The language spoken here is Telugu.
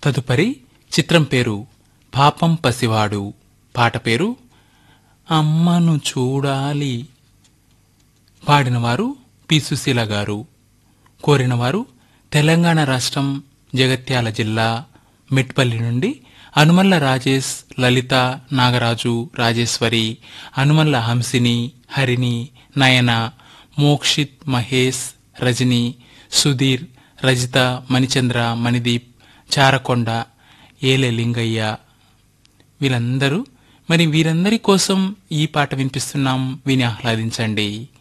తదుపరి చిత్రం పేరు పాపం పసివాడు పాట పేరు అమ్మను చూడాలి పాడినవారు పి సుశీల గారు కోరినవారు తెలంగాణ రాష్ట్రం జగత్యాల జిల్లా మెట్పల్లి నుండి అనుమల్ల రాజేష్ లలిత నాగరాజు రాజేశ్వరి అనుమల్ల హంసిని హరిణి నయన మోక్షిత్ మహేష్ రజని సుధీర్ రజిత మణిచంద్ర మణిదీప్ చారకొండ ఏలె లింగయ్య వీళ్ళందరూ మరి వీరందరి కోసం ఈ పాట వినిపిస్తున్నాం విని ఆహ్లాదించండి